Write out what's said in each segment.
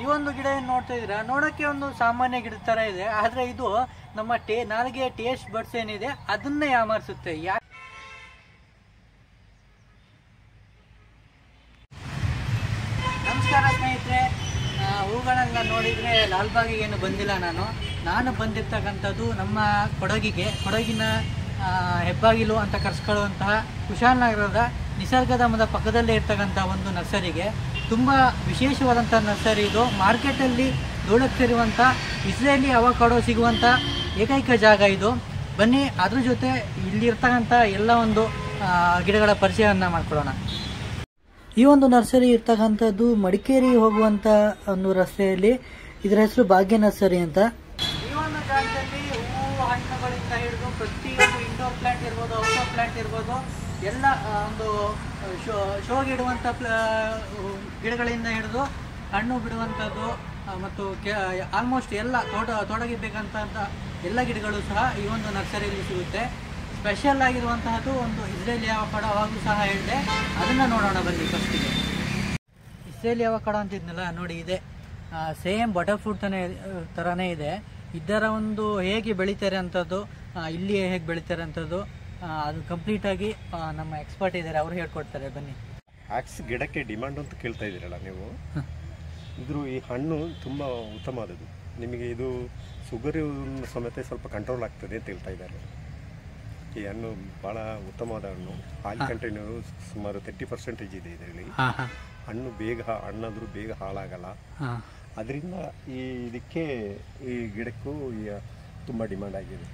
ಈ ಒಂದು ಗಿಡ ಏನ್ ನೋಡ್ತಾ ಇದ್ದೀರಾ ನೋಡಕ್ಕೆ ಒಂದು ಸಾಮಾನ್ಯ ಗಿಡದ ತರ ಇದೆ ಆದ್ರೆ ಇದು ನಮ್ಮ ಟೇ ನಾಲಿಗೆ ಟೇಸ್ಟ್ ಬಡ್ಸ್ ಏನಿದೆ ಅದನ್ನೇ ಯಾಮಾರಿಸುತ್ತೆ ಯಾ ನಮಸ್ಕಾರ ಸ್ನೇಹಿತರೆ ಆ, ಹೂಗಳನ್ನ ನೋಡಿದ್ರೆ ಲಾಲ್ಬಾಗಿಗೆ ಏನು ಬಂದಿಲ್ಲ ನಾನು ನಾನು ಬಂದಿರ್ತಕ್ಕಂಥದ್ದು ನಮ್ಮ ಕೊಡಗಿಗೆ ಕೊಡಗಿನ ಆ, ಹೆಬ್ಬಾಗಿಲು ಅಂತ ಕರೆಸ್ಕೊಳ್ಳುವಂತಹ ಕುಶಾಲನಗರದ ನಿಸರ್ಗಧಾಮದ ಪಕ್ಕದಲ್ಲೇ ಇರ್ತಕ್ಕಂಥ ಒಂದು ನರ್ಸರಿಗೆ ತುಂಬ ವಿಶೇಷವಾದಂಥ ನರ್ಸರಿ ಇದು ಮಾರ್ಕೆಟಲ್ಲಿ ಧೂಳಕ್ತಿರುವಂಥ ಇಸ್ರೇಲಿ ಅವಕಾಡೋ ಸಿಗುವಂಥ ಏಕೈಕ ಜಾಗ ಇದು ಬನ್ನಿ ಅದ್ರ ಜೊತೆ ಇಲ್ಲಿರ್ತಕ್ಕಂಥ ಎಲ್ಲ ಒಂದು ಆ, ಗಿಡಗಳ ಪರಿಚಯವನ್ನು ಮಾಡ್ಕೊಳ್ಳೋಣ ಈ ಒಂದು ನರ್ಸರಿ ಇರ್ತಕ್ಕಂಥದ್ದು ಮಡಿಕೇರಿ ಹೋಗುವಂತ ಒಂದು ರಸ್ತೆಯಲ್ಲಿ ಇದರ ಹೆಸರು ಭಾಗ್ಯ ನರ್ಸರಿ ಅಂತ ಈ ಒಂದು ಜಾಗದಲ್ಲಿ ಹೂವು ಹಣ್ಣುಗಳಿಂದ ಹಿಡಿದು ಪ್ರತಿಯೊಂದು ಇಂಡೋರ್ ಪ್ಲಾಂಟ್ ಇರ್ಬೋದು ಔಟ್ಡೋರ್ ಪ್ಲಾಂಟ್ ಇರ್ಬೋದು ಎಲ್ಲ ಆ, ಒಂದು ಶೋ ಶೋಗೆ ಇಡುವಂಥ ಗಿಡಗಳಿಂದ ಹಿಡಿದು ಹಣ್ಣು ಬಿಡುವಂಥದ್ದು ಆ, ಮತ್ತು ಆಲ್ಮೋಸ್ಟ್ ಎಲ್ಲ ತೋಟ ತೋಟಕ್ಕೆ ಬೇಕಂತ ಎಲ್ಲ ಗಿಡಗಳು ಸಹ ಈ ಒಂದು ನರ್ಸರಿಯಲ್ಲಿ ಸಿಗುತ್ತೆ ಸ್ಪೆಷಲ್ ಆಗಿರುವಂತಹದ್ದು ಒಂದು ಇಸ್ರೇಲಿ ಅವಕಾಡೋ ಅವಾಗಲೂ ಸಹ ಹೇಳಿದೆ ಅದನ್ನ ನೋಡೋಣ ಬನ್ನಿ ಫಸ್ಟಿಗೆ ಇಸ್ರೇಲಿ ಅವಕಾಡೋ ಅಂತಿದ್ನಲ್ಲ ನೋಡಿ ಇದೆ ಸೇಮ್ ಬಟರ್ ಫ್ರೂಟ್ ತಾನೇ ಥರನೇ ಇದೆ ಇದರ ಒಂದು ಹೇಗೆ ಬೆಳಿತಾರೆ ಅಂಥದ್ದು ಆ, ಇಲ್ಲಿ ಹೇಗೆ ಬೆಳಿತಾರೆ ಅಂಥದ್ದು ಆ, ಅದು ಕಂಪ್ಲೀಟ್ ಆಗಿ ಆ, ನಮ್ಮ ಎಕ್ಸ್ಪರ್ಟ್ ಇದ್ದಾರೆ ಅವ್ರು ಹೇಳ್ಕೊಡ್ತಾರೆ ಬನ್ನಿ ಆಕ್ಸ್ ಗಿಡಕ್ಕೆ ಡಿಮಾಂಡ್ ಅಂತ ಕೇಳ್ತಾ ಇದ್ದೀರಲ್ಲ ನೀವು ಇದ್ರ ಈ ಹಣ್ಣು ತುಂಬ ಉತ್ತಮವಾದದ್ದು ನಿಮಗೆ ಇದು ಶುಗರ್ ಸಮೇತ ಸ್ವಲ್ಪ ಕಂಟ್ರೋಲ್ ಆಗ್ತದೆ ಅಂತ ಹೇಳ್ತಾ ಇದ್ದಾರೆ ಈ ಹಣ್ಣು ಭಾಳ ಉತ್ತಮವಾದ ಹಣ್ಣು ಆಯಿಲ್ ಕಂಟೆಂಟ್ ಸುಮಾರು ತರ್ಟಿ ಪರ್ಸೆಂಟೇಜ್ ಇದೆ ಇದರಲ್ಲಿ ಹಾಂ ಹಾಂ ಹಣ್ಣು ಬೇಗ ಹಾ- ಹಣ್ಣಾದ್ರೂ ಬೇಗ ಹಾಳಾಗಲ್ಲ ಹಾಂ ಅದರಿಂದ ಈ ಇದಕ್ಕೆ ಈ ಗಿಡಕ್ಕೂ ಈ ತುಂಬ ಡಿಮಾಂಡ್ ಆಗಿದೆ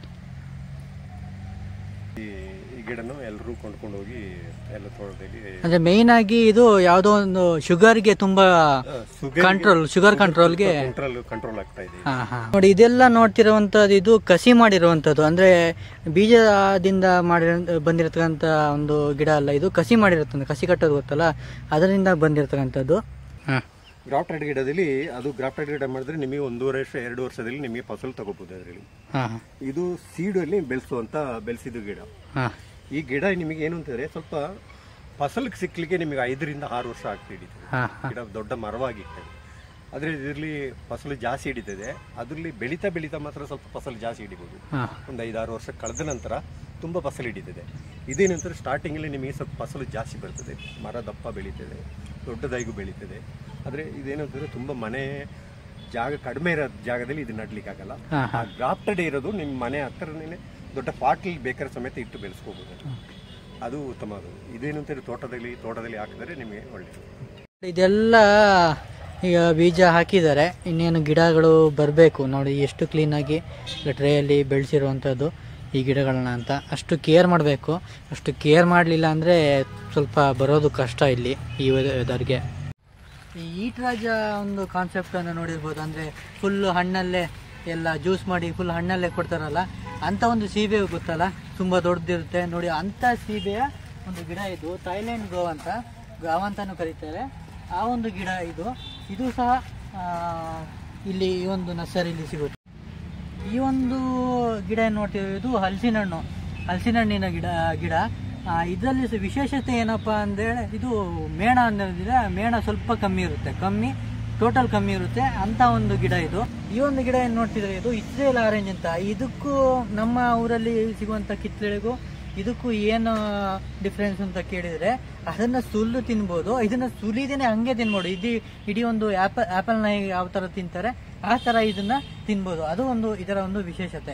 ಈ ಈ ಗಿಡನು ಎಲ್ಲರೂ ಕೊಂಡ್ಕೊಂಡು ಹೋಗಿ ಎಲ್ಲ ತೋಟದಲ್ಲಿ ಅಂದ್ರೆ ಮೇಯ್ನ್ ಆಗಿ ಇದು ಯಾವುದೋ ಒಂದು ಶುಗರ್ಗೆ ತುಂಬಾ ಕಂಟ್ರೋಲ್ ಶುಗರ್ ಕಂಟ್ರೋಲ್ಗೆ ಕಂಟ್ರೋಲ್ ಕಂಟ್ರೋಲ್ ಆಗ್ತಾ ಇದೆ ಹಾ, ಹಾ. ನೋಡಿ ಇದೆಲ್ಲ ನೋಡ್ತಿರುವಂತದ್ದು ಇದು ಕಸಿ ಮಾಡಿರುವಂತದ್ದು ಅಂದ್ರೆ ಬೀಜದಿಂದ ಮಾಡಿ ಬಂದಿರತಕ್ಕಂತ ಒಂದು ಗಿಡ ಅಲ್ಲ ಇದು ಕಸಿ ಮಾಡಿರುತ್ತೆ ಕಸಿ ಕಟ್ಟೋದು ಗೊತ್ತಲ್ಲ ಅದರಿಂದ ಬಂದಿರತಕ್ಕಂಥದ್ದು ಗ್ರಾಫ್ಟೆಡ್ ಗಿಡದಲ್ಲಿ ಅದು ಗ್ರಾಫ್ಟೆಡ್ ಗಿಡ ಮಾಡಿದ್ರೆ ನಿಮಗೆ ಒಂದೂವರೆ ವರ್ಷ ಎರಡು ವರ್ಷದಲ್ಲಿ ನಿಮಗೆ ಫಸಲು ತಗೋಬಹುದು ಅದರಲ್ಲಿ ಇದು ಸೀಡಲ್ಲಿ ಬೆಳೆಸುವಂತ ಬೆಳೆಸಿದ ಗಿಡ ಈ ಗಿಡ ನಿಮಗೆ ಏನು ಅಂತಂದ್ರೆ ಸ್ವಲ್ಪ ಫಸಲಿಗೆ ಸಿಕ್ಲಿಕ್ಕೆ ನಿಮಗೆ ಐದರಿಂದ ಆರು ವರ್ಷ ಆಗ್ತಾ ಹಿಡಿತದೆ ಗಿಡ ದೊಡ್ಡ ಮರವಾಗಿರ್ತದೆ ಆದ್ರೆ ಇದರಲ್ಲಿ ಫಸಲು ಜಾಸ್ತಿ ಹಿಡಿತದೆ ಅದರಲ್ಲಿ ಬೆಳೀತಾ ಬೆಳೀತಾ ಮಾತ್ರ ಸ್ವಲ್ಪ ಫಸಲು ಜಾಸ್ತಿ ಹಿಡಿಬೋದು ಒಂದು ಐದಾರು ವರ್ಷ ಕಳೆದ ನಂತರ ತುಂಬ ಫಸಲು ಹಿಡಿತದೆ ಇದೇ ನಂತರ ಸ್ಟಾರ್ಟಿಂಗಲ್ಲಿ ನಿಮಗೆ ಸ್ವಲ್ಪ ಫಸಲು ಜಾಸ್ತಿ ಬರ್ತದೆ ಮರ ದಪ್ಪ ಬೆಳೀತದೆ ದೊಡ್ಡದಾಗಿಗೂ ಬೆಳೀತದೆ ಆದರೆ ಇದೇನಂತಂದ್ರೆ ತುಂಬ ಮನೆ ಜಾಗ ಕಡಿಮೆ ಇರೋ ಜಾಗದಲ್ಲಿ ಇದು ನಡ್ಲಿಕ್ಕಾಗಲ್ಲ ಆ ಗ್ರಾಫ್ಟೆಡ್ ಇರೋದು ನಿಮ್ಮ ಮನೆ ಹತ್ರನೇ ದೊಡ್ಡ ಪಾಟ್ಲಿ ಬೇಕಾದ್ರೆ ಸಮೇತ ಇಟ್ಟು ಬೆಳೆಸ್ಕೋಬೋದು ಅದು ಉತ್ತಮ ಅದು ಇದೇನು ಅಂತಂದ್ರೆ ತೋಟದಲ್ಲಿ ತೋಟದಲ್ಲಿ ಹಾಕಿದ್ರೆ ನಿಮಗೆ ಒಳ್ಳೆಯದು ಇದೆಲ್ಲ ಈಗ ಬೀಜ ಹಾಕಿದ್ದಾರೆ ಇನ್ನೇನು ಗಿಡಗಳು ಬರಬೇಕು ನೋಡಿ ಎಷ್ಟು ಕ್ಲೀನಾಗಿ ಟ್ರೇಯಲ್ಲಿ ಬೆಳೆಸಿರುವಂಥದ್ದು ಈ ಗಿಡಗಳನ್ನ ಅಂತ ಅಷ್ಟು ಕೇರ್ ಮಾಡಬೇಕು ಅಷ್ಟು ಕೇರ್ ಮಾಡಲಿಲ್ಲ ಅಂದರೆ ಸ್ವಲ್ಪ ಬರೋದು ಕಷ್ಟ ಇಲ್ಲಿ ಈ ವೆದರ್ಗೆ ಈ ಈಟ್ ರಾಜ ಒಂದು ಕಾನ್ಸೆಪ್ಟನ್ನು ನೋಡಿರ್ಬೋದು ಅಂದರೆ ಫುಲ್ ಹಣ್ಣಲ್ಲೇ ಎಲ್ಲ ಜ್ಯೂಸ್ ಮಾಡಿ ಫುಲ್ ಹಣ್ಣಲ್ಲೇ ಕೊಡ್ತಾರಲ್ಲ ಅಂಥ ಒಂದು ಸೀಬೆ ಗೊತ್ತಲ್ಲ ತುಂಬ ದೊಡ್ಡದಿರುತ್ತೆ ನೋಡಿ ಅಂಥ ಸೀಬೆಯ ಒಂದು ಗಿಡ ಇದು ಥೈಲ್ಯಾಂಡ್ ಗೋ ಅಂತ ಗಾವ್ ಅಂತಾನು ಕರೀತಾರೆ ಆ ಒಂದು ಗಿಡ ಇದು ಇದು ಸಹ ಆ, ಇಲ್ಲಿ ಈ ಒಂದು ನರ್ಸರಿಲಿ ಸಿಗುತ್ತೆ ಈ ಒಂದು ಗಿಡ ಏನ್ ನೋಡ್ತೀವಿ ಇದು ಹಲಸಿನ ಹಣ್ಣು ಹಲಸಿನ ಹಣ್ಣಿನ ಗಿಡ ಗಿಡ ಆ, ಇದರಲ್ಲಿ ಸ- ವಿಶೇಷತೆ ಏನಪ್ಪಾ ಅಂದ್ರೆ ಇದು ಮೇಣ ಅನ್ನೋದಿದೆ ಮೇಣ ಸ್ವಲ್ಪ ಕಮ್ಮಿ ಇರುತ್ತೆ ಕಮ್ಮಿ ಟೋಟಲ್ ಕಮ್ಮಿ ಇರುತ್ತೆ ಅಂತ ಒಂದು ಗಿಡ ಇದು ಈ ಒಂದು ಗಿಡ ಏನ್ ನೋಡ್ತಿದ್ರೆ ಇದು ಇಸ್ರೇಲ್ ಆರೆಂಜ್ ಅಂತ ಇದಕ್ಕೂ ನಮ್ಮ ಊರಲ್ಲಿ ಸಿಗುವಂತ ಕಿತ್ತಳೆಗೂ ಇದಕ್ಕೂ ಏನು ಡಿಫ್ರೆನ್ಸ್ ಅಂತ ಕೇಳಿದ್ರೆ ಅದನ್ನ ಸುಲ್ಲು ತಿನ್ಬೋದು ಇದನ್ನ ಸುಲಿದೇನೆ ಹಂಗೆ ತಿನ್ಬೋದು ಇದು ಇಡೀ ಒಂದು ಆಪಲ್ ಆಪಲ್ನ ಯಾವ ತರ ತಿಂತಾರೆ ಆ ತರ ಇದನ್ನ ತಿನ್ಬೋದು ಅದು ಒಂದು ಇದರ ಒಂದು ವಿಶೇಷತೆ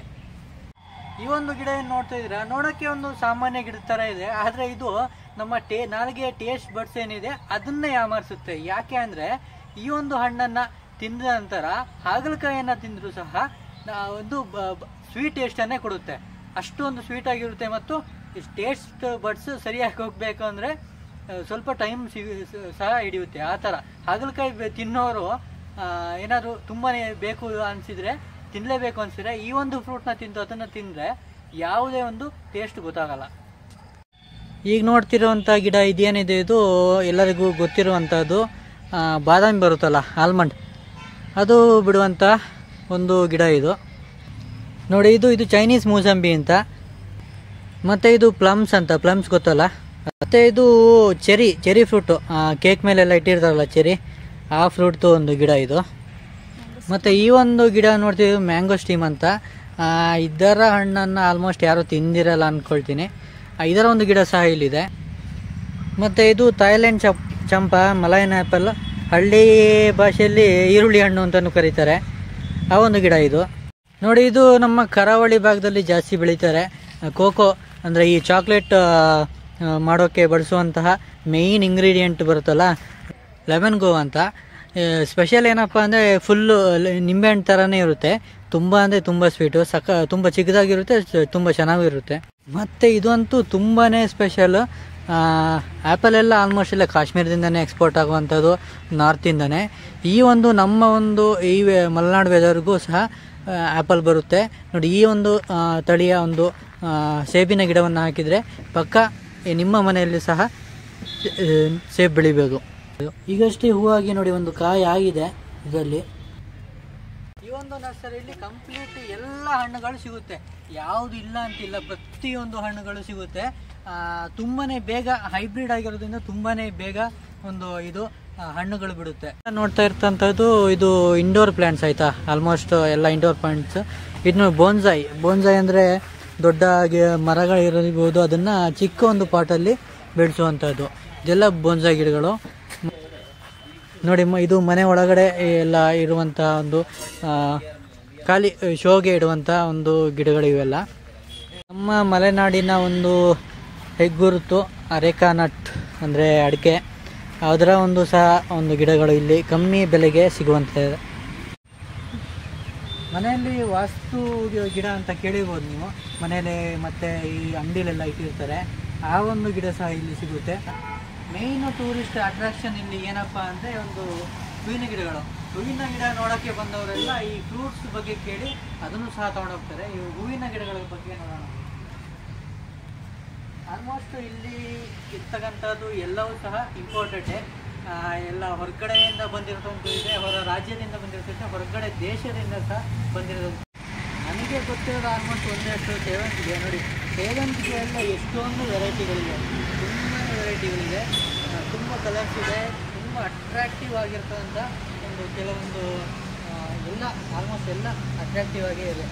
ಈ ಒಂದು ಗಿಡ ಏನ್ ನೋಡ್ತಾ ಇದ್ದೀರಾ ನೋಡಕ್ಕೆ ಒಂದು ಸಾಮಾನ್ಯ ಗಿಡದ ತರ ಇದೆ ಆದ್ರೆ ಇದು ನಮ್ಮ ಟೇ ನಾಲಿಗೆ ಟೇಸ್ಟ್ ಬಡ್ಸ್ ಏನಿದೆ ಅದನ್ನೇ ಯಾಮಾರಿಸುತ್ತೆ ಯಾಕೆ ಅಂದ್ರೆ ಈ ಒಂದು ಹಣ್ಣನ್ನ ತಿಂದ ನಂತರ ಹಾಗಲಕಾಯಿಯನ್ನ ತಿಂದ್ರು ಸಹ ನಾ- ಒಂದು ಸ್ವೀಟ್ ಟೇಸ್ಟ್ ಅನ್ನೇ ಕೊಡುತ್ತೆ ಅಷ್ಟೊಂದು ಸ್ವೀಟ್ ಆಗಿರುತ್ತೆ ಮತ್ತು ಟೇಸ್ಟ್ ಬಡ್ಸ್ ಸರಿಯಾಗಿ ಹೋಗ್ಬೇಕು ಅಂದ್ರೆ ಆ, ಸ್ವಲ್ಪ ಟೈಮ್ ಸಹ ಹಿಡಿಯುತ್ತೆ ಆ ಥರ ಹಾಗಲಕಾಯಿ ಬೆ- ತಿನ್ನೋರು ಆ, ಏನಾದ್ರು ತುಂಬಾನೇ ಬೇಕು ಅನ್ಸಿದ್ರೆ ತಿನ್ಲೇಬೇಕು ಅನ್ಸಿದ್ರೆ ಈ ಒಂದು ಫ್ರೂಟ್ನ ತಿಂದು ಅದನ್ನ ತಿಂದ್ರೆ ಯಾವುದೇ ಒಂದು ಟೇಸ್ಟ್ ಗೊತ್ತಾಗಲ್ಲ ಈಗ ನೋಡ್ತಿರುವಂಥ ಗಿಡ ಇದೇನಿದೆ ಇದು ಎಲ್ಲರಿಗೂ ಗೊತ್ತಿರುವಂಥದ್ದು ಆ, ಬಾದಾಮಿ ಬರುತ್ತಲ್ಲ ಆಲ್ಮಂಡ್ ಅದು ಬಿಡುವಂಥ ಒಂದು ಗಿಡ ಇದು ನೋಡಿ ಇದು ಇದು ಚೈನೀಸ್ ಮೂಸಂಬಿ ಅಂತ ಮತ್ತು ಇದು ಪ್ಲಮ್ಸ್ ಅಂತ ಪ್ಲಮ್ಸ್ ಗೊತ್ತಲ್ಲ ಮತ್ತು ಇದು ಚೆರಿ ಚೆರಿ ಫ್ರೂಟು ಕೇಕ್ ಮೇಲೆಲ್ಲ ಇಟ್ಟಿರ್ತಾರಲ್ಲ ಚೆರಿ ಆ ಫ್ರೂಟ್ದು ಒಂದು ಗಿಡ ಇದು ಮತ್ತು ಈ ಒಂದು ಗಿಡ ನೋಡ್ತೀವಿ ಮ್ಯಾಂಗೋ ಸ್ಟೀಮ್ ಅಂತ ಆ, ಇದರ ಹಣ್ಣನ್ನು ಆಲ್ಮೋಸ್ಟ್ ಯಾರು ತಿಂದಿರಲ್ಲ ಅಂದ್ಕೊಳ್ತೀನಿ ಆ, ಇದರ ಒಂದು ಗಿಡ ಸಹ ಇಲ್ಲಿದೆ ಮತ್ತು ಇದು ಥಾಯ್ಲೆಂಡ್ ಚಪ್ ಚಂಪಾ ಮಲೈನ್ ಆ್ಯಪಲ್ ಹಳ್ಳಿ ಭಾಷೆಯಲ್ಲಿ ಈರುಳ್ಳಿ ಹಣ್ಣು ಅಂತಲೂ ಕರೀತಾರೆ ಆ ಒಂದು ಗಿಡ ಇದು ನೋಡಿ ಇದು ನಮ್ಮ ಕರಾವಳಿ ಭಾಗದಲ್ಲಿ ಜಾಸ್ತಿ ಬೆಳೀತಾರೆ ಕೋಕೋ ಅಂದರೆ ಈ ಚಾಕ್ಲೇಟ್ ಮಾಡೋಕ್ಕೆ ಬಳಸುವಂತಹ ಮೇಯ್ನ್ ಇಂಗ್ರೀಡಿಯೆಂಟ್ ಬರುತ್ತಲ್ಲ ಲೆಮನ್ ಗೋ ಅಂತ ಸ್ಪೆಷಲ್ ಏನಪ್ಪ ಅಂದರೆ ಫುಲ್ಲು ನಿಂಬೆಹಣ್ಣು ಥರನೇ ಇರುತ್ತೆ ತುಂಬ ಅಂದರೆ ತುಂಬ ಸ್ವೀಟು ಸಕ ತುಂಬ ಚಿಕ್ಕದಾಗಿರುತ್ತೆ ಸ- ತುಂಬ ಚೆನ್ನಾಗಿರುತ್ತೆ ಮತ್ತು ಇದಂತೂ ತುಂಬಾ ಸ್ಪೆಷಲ್ ಆ್ಯಪಲ್ ಎಲ್ಲ ಆಲ್ಮೋಸ್ಟ್ ಎಲ್ಲ ಕಾಶ್ಮೀರದಿಂದನೇ ಎಕ್ಸ್ಪೋರ್ಟ್ ಆಗುವಂಥದ್ದು ನಾರ್ತಿಂದನೇ ಈ ಒಂದು ನಮ್ಮ ಒಂದು ಈ ವೇ- ಮಲೆನಾಡು ವೆದರ್ಗೂ ಸಹ ಆ್ಯಪಲ್ ಬರುತ್ತೆ ನೋಡಿ ಈ ಒಂದು ಆ, ತಳಿಯ ಒಂದು ಆ, ಸೇಬಿನ ಗಿಡವನ್ನು ಹಾಕಿದರೆ ಪಕ್ಕ ಈ ನಿಮ್ಮ ಮನೆಯಲ್ಲಿ ಸಹ ಆ, ಸೇಬು ಬೆಳಿಬೋದು ಈಗಷ್ಟೇ ಹೂವಾಗಿ ನೋಡಿ ಒಂದು ಕಾಯಿ ಆಗಿದೆ ಇದರಲ್ಲಿ ಈ ಒಂದು ನರ್ಸರಿಯಲ್ಲಿ ಕಂಪ್ಲೀಟ್ ಎಲ್ಲ ಹಣ್ಣುಗಳು ಸಿಗುತ್ತೆ ಯಾವುದು ಇಲ್ಲ ಅಂತಿಲ್ಲ ಪ್ರತಿಯೊಂದು ಹಣ್ಣುಗಳು ಸಿಗುತ್ತೆ ಆ, ತುಂಬಾನೇ ಬೇಗ ಹೈಬ್ರಿಡ್ ಆಗಿರೋದ್ರಿಂದ ತುಂಬಾನೇ ಬೇಗ ಒಂದು ಇದು ಆ, ಹಣ್ಣುಗಳು ಬಿಡುತ್ತೆ ನೋಡ್ತಾ ಇರ್ತಂಥದ್ದು ಇದು ಇಂಡೋರ್ ಪ್ಲಾಂಟ್ಸ್ ಆಯ್ತಾ ಆಲ್ಮೋಸ್ಟ್ ಎಲ್ಲ ಇಂಡೋರ್ ಪ್ಲಾಂಟ್ಸ್ ಇನ್ನು ಬೋನ್ಸಾಯಿ ಬೋನ್ಸಾಯಿ ಅಂದರೆ ದೊಡ್ಡ ಗಿ- ಮರಗಳಿರಬಹುದು ಅದನ್ನ ಚಿಕ್ಕ ಒಂದು ಪಾಟಲ್ಲಿ ಬೆಳೆಸುವಂಥದ್ದು ಇದೆಲ್ಲ ಬೋನ್ಸಾಯಿ ಗಿಡಗಳು ನೋಡಿ ಮ- ಇದು ಮನೆ ಒಳಗಡೆ ಎಲ್ಲ ಇರುವಂಥ ಒಂದು ಆ, ಖಾಲಿ ಶೋಗೆ ಇಡುವಂಥ ಒಂದು ಗಿಡಗಳು ಇವೆಲ್ಲ ನಮ್ಮ ಮಲೆನಾಡಿನ ಒಂದು ಹೆಗ್ಗುರುತು ಅರೇಕಾ ನಟ್ ಅಂದರೆ ಅಡಿಕೆ ಅದರ ಒಂದು ಸಹ ಒಂದು ಗಿಡಗಳು ಇಲ್ಲಿ ಕಮ್ಮಿ ಬೆಲೆಗೆ ಸಿಗುವಂಥದ್ದು ಮನೆಯಲ್ಲಿ ವಾಸ್ತು ಗಿ- ಗಿಡ ಅಂತ ಕೇಳಿರ್ಬೋದು ನೀವು ಮನೆಯಲ್ಲಿ ಮತ್ತೆ ಈ ಅಂಗಡಿಲೆಲ್ಲ ಇಟ್ಟಿರ್ತಾರೆ ಆ ಒಂದು ಗಿಡ ಸಹ ಇಲ್ಲಿ ಸಿಗುತ್ತೆ ಮೇಯ್ನು ಟೂರಿಸ್ಟ್ ಅಟ್ರಾಕ್ಷನ್ ಇಲ್ಲಿ ಏನಪ್ಪಾ ಅಂದರೆ ಒಂದು ಹೂವಿನ ಗಿಡಗಳು ಹೂವಿನ ಗಿಡ ನೋಡೋಕ್ಕೆ ಬಂದವರೆಲ್ಲ ಈ ಫ್ರೂಟ್ಸ್ ಬಗ್ಗೆ ಕೇಳಿ ಅದನ್ನು ಸಹ ತಗೊಂಡೋಗ್ತಾರೆ ಈ ಹೂವಿನ ಗಿಡಗಳ ಬಗ್ಗೆ ನೋಡೋಣ ಆಲ್ಮೋಸ್ಟ್ ಇಲ್ಲಿ ಇರ್ತಕ್ಕಂಥದ್ದು ಎಲ್ಲವೂ ಸಹ ಇಂಪೋರ್ಟೆಡೇ ಎಲ್ಲ ಹೊರಗಡೆಯಿಂದ ಬಂದಿರೋದು ಇದೆ ಹೊರ ರಾಜ್ಯದಿಂದ ಬಂದಿರ್ತೈತೆ ಹೊರಗಡೆ ದೇಶದಿಂದ ಸಹ ಬಂದಿರೋದು ನನಗೆ ಗೊತ್ತಿರೋದು ಆಲ್ಮೋಸ್ಟ್ ಒಂದಷ್ಟು ಸೇವಂತಿಗೆ ನೋಡಿ ಸೇವಂತಿಗೆ ಎಲ್ಲ ಎಷ್ಟೊಂದು ವೆರೈಟಿಗಳಿದೆ ತುಂಬ ವೆರೈಟಿಗಳಿದೆ ಆ, ತುಂಬ ಕಲರ್ಸ್ ಇದೆ ತುಂಬ ಅಟ್ರಾಕ್ಟಿವ್ ಆಗಿರ್ತಕ್ಕಂಥ ಒಂದು ಕೆಲವೊಂದು ಆ, ಎಲ್ಲ ಆಲ್ಮೋಸ್ಟ್ ಎಲ್ಲ ಅಟ್ರಾಕ್ಟಿವ್ ಆಗೇ ಇದೆ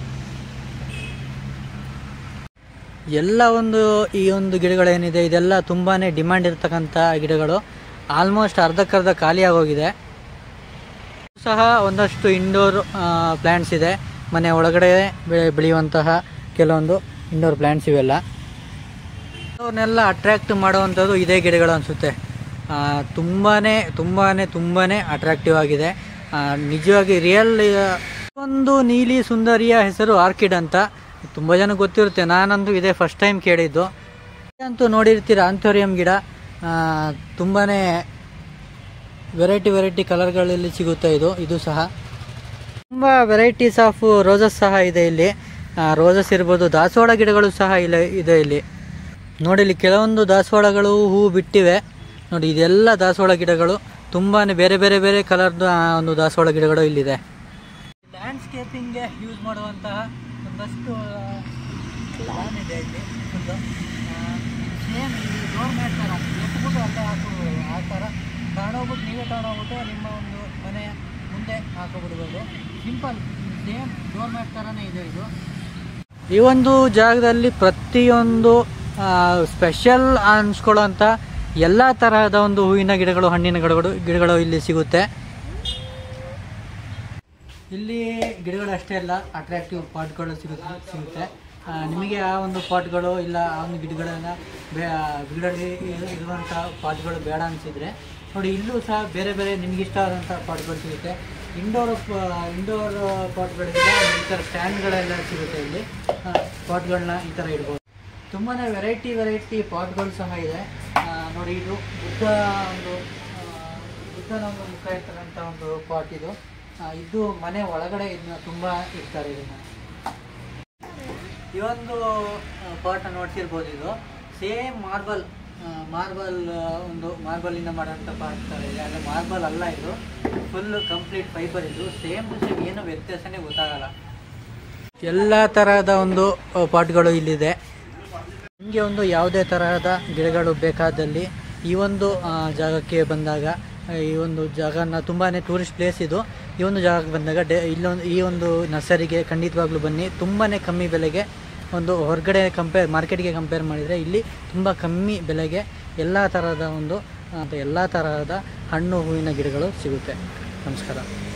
ಎಲ್ಲ ಒಂದು ಈ ಒಂದು ಗಿಡಗಳೇನಿದೆ ಇದೆಲ್ಲ ತುಂಬಾ ಡಿಮ್ಯಾಂಡ್ ಇರ್ತಕ್ಕಂಥ ಗಿಡಗಳು ಆಲ್ಮೋಸ್ಟ್ ಅರ್ಧಕ್ಕರ್ಧ ಖಾಲಿ ಆಗೋಗಿದೆ ಸಹ ಒಂದಷ್ಟು ಇಂಡೋರ್ ಪ್ಲ್ಯಾಂಟ್ಸ್ ಇದೆ ಮನೆ ಒಳಗಡೆ ಬೆಳೆ ಬೆಳೆಯುವಂತಹ ಕೆಲವೊಂದು ಇಂಡೋರ್ ಪ್ಲ್ಯಾಂಟ್ಸ್ ಇವೆಲ್ಲ ಅವನ್ನೆಲ್ಲ ಅಟ್ರ್ಯಾಕ್ಟ್ ಮಾಡುವಂಥದ್ದು ಇದೇ ಗಿಡಗಳು ಅನಿಸುತ್ತೆ ತುಂಬಾ ತುಂಬಾ ತುಂಬಾ ಅಟ್ರಾಕ್ಟಿವ್ ಆಗಿದೆ ಆ, ನಿಜವಾಗಿ ರಿಯಲ್ ಒಂದು ನೀಲಿ ಸುಂದರಿಯ ಹೆಸರು ಆರ್ಕಿಡ್ ಅಂತ ತುಂಬ ಜನ ಗೊತ್ತಿರುತ್ತೆ ನಾನಂತೂ ಇದೇ ಫಸ್ಟ್ ಟೈಮ್ ಕೇಳಿದ್ದು ಅಂತೂ ನೋಡಿರ್ತೀರ ಆಂಥೋರಿಯಂ ಗಿಡ ತುಂಬಾ ವೆರೈಟಿ ವೆರೈಟಿ ಕಲರ್ಗಳಲ್ಲಿ ಸಿಗುತ್ತೆ ಇದು ಇದು ಸಹ ತುಂಬ ವೆರೈಟೀಸ್ ಆಫ್ ರೋಸಸ್ ಸಹ ಇದೆ ಇಲ್ಲಿ ರೋಸಸ್ ಇರ್ಬೋದು ದಾಸವಾಳ ಗಿಡಗಳು ಸಹ ಇಲ್ಲ ಇದೆ ಇಲ್ಲಿ ನೋಡಿ ಇಲ್ಲಿ ಕೆಲವೊಂದು ದಾಸವಾಳಗಳು ಹೂ ಬಿಟ್ಟಿವೆ ನೋಡಿ ಇದೆಲ್ಲ ದಾಸವಾಳ ಗಿಡಗಳು ತುಂಬಾ ಬೇರೆ ಬೇರೆ ಬೇರೆ ಕಲರ್ದು ಒಂದು ದಾಸವಾಳ ಗಿಡಗಳು ಇಲ್ಲಿದೆ ಲ್ಯಾಂಡ್ಸ್ಕೇಪಿಂಗ್ಗೆ ಯೂಸ್ ಮಾಡುವಂತಹ ಒಂದಷ್ಟು ಪ್ಲಾನ್ ಇದೆ ಇಲ್ಲಿ ಒಂದು ಸೇಮ್ ಡೋರ್ ಮ್ಯಾಟ್ ಥರ ಎತ್ಬಿಟ್ಟು ಅಲ್ಲೇ ಹಾಕೋಬೋದು ಆ ಥರ ತಗೊಂಡೋಗ್ಬಿಟ್ಟು ನೀವೇ ತಗೊಂಡೋಗ್ಬಿಟ್ಟು ನಿಮ್ಮ ಒಂದು ಮನೆಯ ಮುಂದೆ ಹಾಕೋಬಿಡ್ಬೋದು ಸಿಂಪಲ್ ಸೇಮ್ ಡೋರ್ ಮ್ಯಾಟ್ ಥರನೇ ಇದೆ ಇದು ಈ ಒಂದು ಜಾಗದಲ್ಲಿ ಪ್ರತಿಯೊಂದು ಸ್ಪೆಷಲ್ ಅನ್ಸ್ಕೊಳ್ಳೋಂಥ ಎಲ್ಲ ತರಹದ ಒಂದು ಹೂವಿನ ಗಿಡಗಳು ಹಣ್ಣಿನ ಗಿಡಗಳು ಗಿಡಗಳು ಇಲ್ಲಿ ಸಿಗುತ್ತೆ ಇಲ್ಲಿ ಗಿಡಗಳು ಅಷ್ಟೇ ಅಲ್ಲ ಅಟ್ರಾಕ್ಟಿವ್ ಪಾಟ್ಗಳು ಸಿಗುತ್ತೆ ಸಿಗುತ್ತೆ ಆ, ನಿಮಗೆ ಆ ಒಂದು ಪಾಟ್ಗಳು ಇಲ್ಲ ಆ ಒಂದು ಗಿಡಗಳನ್ನ ಬೇ ಗಿಡದಲ್ಲಿ ಇರುವಂಥ ಪಾಟ್ಗಳು ಬೇಡ ಅನಿಸಿದ್ರೆ ನೋಡಿ ಇಲ್ಲೂ ಸಹ ಬೇರೆ ಬೇರೆ ನಿಮ್ಗೆ ಇಷ್ಟ ಆದಂಥ ಪಾಟ್ಗಳು ಸಿಗುತ್ತೆ ಇಂಡೋರ್ ಇಂಡೋರ್ ಪಾಟ್ಗಳಿಂದ ಈ ಥರ ಸ್ಟ್ಯಾಂಡ್ಗಳೆಲ್ಲ ಸಿಗುತ್ತೆ ಇಲ್ಲಿ ಪಾಟ್ಗಳನ್ನ ಈ ಥರ ಇಡ್ಬೋದು ತುಂಬಾ ವೆರೈಟಿ ವೆರೈಟಿ ಪಾಟ್ಗಳು ಸಹ ಇದೆ ಆ, ನೋಡಿ ಇದು ಬುದ್ಧ ಒಂದು ಆ, ಬುದ್ಧನ ಒಂದು ಮುಖ ಇರ್ತಕ್ಕಂಥ ಒಂದು ಪಾಟ್ ಇದು ಆ, ಇದು ಮನೆ ಒಳಗಡೆ ಇದನ್ನ ತುಂಬ ಇರ್ತಾರೆ ಇದನ್ನ ಈ ಒಂದು ಪಾಟ್ ನೋಡ್ತಿರ್ಬೋದು ಇದು ಸೇಮ್ ಮಾರ್ಬಲ್ ಮಾರ್ಬಲ್ ಒಂದು ಮಾರ್ಬಲಿಂದ ಮಾಡೋಂಥ ಪಾಟ್ ಥರ ಇದೆ ಅಂದರೆ ಮಾರ್ಬಲ್ ಅಲ್ಲ ಇದು ಫುಲ್ ಕಂಪ್ಲೀಟ್ ಫೈಬರ್ ಇದು ಸೇಮ್ ಟು ಸೇಮ್ ಏನು ವ್ಯತ್ಯಾಸನೇ ಗೊತ್ತಾಗಲ್ಲ ಎಲ್ಲ ತರಹದ ಒಂದು ಆ, ಪಾಟ್ಗಳು ಇಲ್ಲಿದೆ ನಿಮಗೆ ಒಂದು ಯಾವುದೇ ತರಹದ ಗಿಡಗಳು ಬೇಕಾದಲ್ಲಿ ಈ ಒಂದು ಆ, ಜಾಗಕ್ಕೆ ಬಂದಾಗ ಈ ಒಂದು ಜಾಗನ ತುಂಬಾ ಟೂರಿಸ್ಟ್ ಪ್ಲೇಸ್ ಇದು ಈ ಒಂದು ಜಾಗಕ್ಕೆ ಬಂದಾಗ ಡೆ ಇಲ್ಲೊಂದು ಈ ಒಂದು ನರ್ಸರಿಗೆ ಖಂಡಿತವಾಗ್ಲೂ ಬನ್ನಿ ತುಂಬಾ ಕಮ್ಮಿ ಬೆಲೆಗೆ ಒಂದು ಹೊರಗಡೆ ಕಂಪೇರ್ ಮಾರ್ಕೆಟ್ಗೆ ಕಂಪೇರ್ ಮಾಡಿದರೆ ಇಲ್ಲಿ ತುಂಬ ಕಮ್ಮಿ ಬೆಲೆಗೆ ಎಲ್ಲ ಥರದ ಒಂದು ಎಲ್ಲ ತರಹದ ಹಣ್ಣು ಹೂವಿನ ಗಿಡಗಳು ಸಿಗುತ್ತೆ ನಮಸ್ಕಾರ